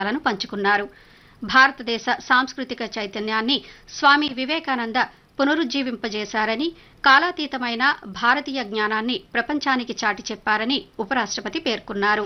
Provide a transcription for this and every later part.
లను పంచుకున్నారు భారతదేశ సాంస్కృతిక చైతన్యాన్ని స్వామి వివేకానంద పునరుజ్జీవింపజేశారని కాలాతీతమైన భారతీయ జ్ఞానాన్ని ప్రపంచానికి చాటి చెప్పారని ఉపరాష్ట్రపతి పేర్కొన్నారు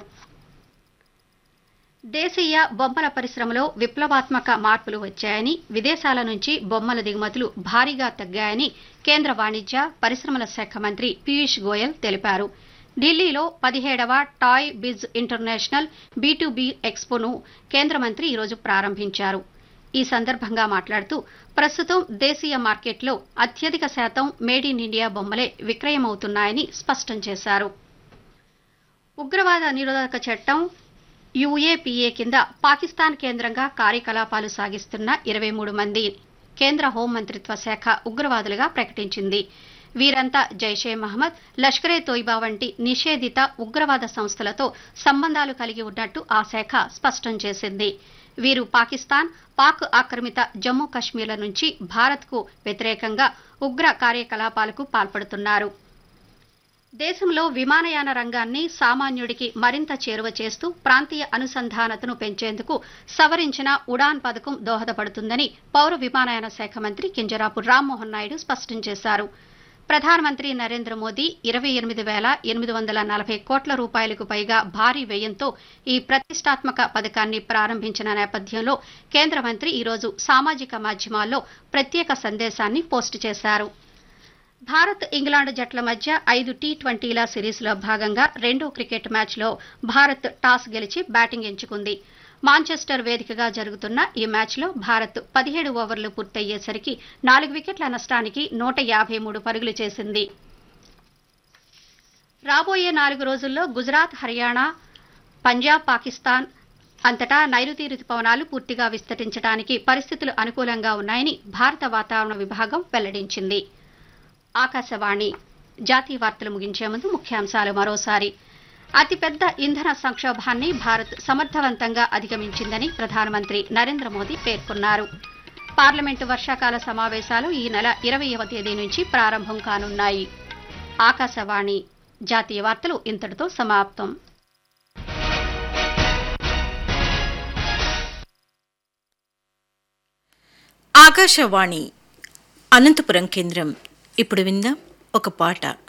దేశీయ బొమ్మల పరిశ్రమలో విప్లవాత్మక మార్పులు వచ్చాయని విదేశాల నుంచి బొమ్మల దిగుమతులు భారీగా తగ్గాయని కేంద్ర వాణిజ్య పరిశ్రమల శాఖ మంత్రి పీయూష్ గోయల్ తెలిపారు ఢిల్లీలో పదిహేడవ టాయ్ బిజ్ ఇంటర్నేషనల్ బీ ఎక్స్పోను కేంద్ర మంత్రి ఈరోజు ప్రారంభించారు ఈ సందర్భంగా మాట్లాడుతూ ప్రస్తుతం దేశీయ మార్కెట్లో అత్యధిక శాతం మేడ్ ఇన్ ఇండియా బొమ్మలే విక్రయమవుతున్నాయని స్పష్టం చేశారు ఉగ్రవాద నిరోధక చట్టం యుఏపీఏ కింద పాకిస్తాన్ కేంద్రంగా కార్యకలాపాలు సాగిస్తున్న ఇరవై మూడు మంది కేంద్ర హోంమంత్రిత్వ శాఖ ఉగ్రవాదులుగా ప్రకటించింది వీరంతా జైషే మహమ్మద్ లష్కరే తోయిబా వంటి నిషేధిత ఉగ్రవాద సంస్థలతో సంబంధాలు కలిగి ఉన్నట్టు ఆ శాఖ స్పష్టం చేసింది వీరు పాకిస్తాన్ పాక్ ఆక్రమిత జమ్మూ కశ్మీర్ల నుంచి భారత్కు వ్యతిరేకంగా ఉగ్ర కార్యకలాపాలకు పాల్పడుతున్నారు దేశంలో విమానయాన రంగాన్ని సామాన్యుడికి మరింత చేరువ చేస్తూ ప్రాంతీయ అనుసంధానతను పెంచేందుకు సవరించిన ఉడాన్ పథకం దోహదపడుతుందని పౌర విమానయాన శాఖ మంత్రి కింజరాపు రామ్మోహన్ నాయుడు స్పష్టం చేశారు ప్రధానమంత్రి నరేంద్ర మోదీ ఇరవై ఎనిమిది వేల ఎనిమిది వందల నలభై కోట్ల రూపాయలకు పైగా భారీ వ్యయంతో ఈ ప్రతిష్టాత్మక పథకాన్ని ప్రారంభించిన నేపథ్యంలో కేంద్ర మంత్రి ఈరోజు సామాజిక మాధ్యమాల్లో ప్రత్యేక సందేశాన్ని పోస్టు చేశారు భారత్ ఇంగ్లాండ్ జట్ల మధ్య ఐదు టీ ట్వంటీల సిరీస్లో భాగంగా రెండో క్రికెట్ మ్యాచ్లో భారత్ టాస్ గెలిచి బ్యాటింగ్ ఎంచుకుంది మాంచెస్టర్ వేదికగా జరుగుతున్న ఈ మ్యాచ్లో భారత్ పదిహేడు ఓవర్లు పూర్తయ్యేసరికి నాలుగు వికెట్ల నష్టానికి నూట యాభై మూడు పరుగులు చేసింది రాబోయే నాలుగు రోజుల్లో గుజరాత్ హర్యానా పంజాబ్ పాకిస్తాన్ అంతటా నైరుతి రుతుపవనాలు పూర్తిగా విస్తరించడానికి పరిస్థితులు అనుకూలంగా ఉన్నాయని భారత వాతావరణ విభాగం వెల్లడించింది ఆకాశవాణి జాతీయ వార్తలు ముగించే ముందు ముఖ్యాంశాలు మరోసారి అతిపెద్ద ఇంధన సంక్షోభాన్ని భారత్ సమర్థవంతంగా అధిగమించిందని ప్రధానమంత్రి నరేంద్ర మోదీ పేర్కొన్నారు పార్లమెంటు వర్షాకాల సమావేశాలు ఈ నెల ఇరవయవ తేదీ నుంచి ప్రారంభం కానున్నాయి ఆకాశవాణి జాతీయ వార్తలు ఇంతటితో సమాప్తం ఆకాశవాణి అనంతపురం కేంద్రం ఇప్పుడు విందాం ఒక పాట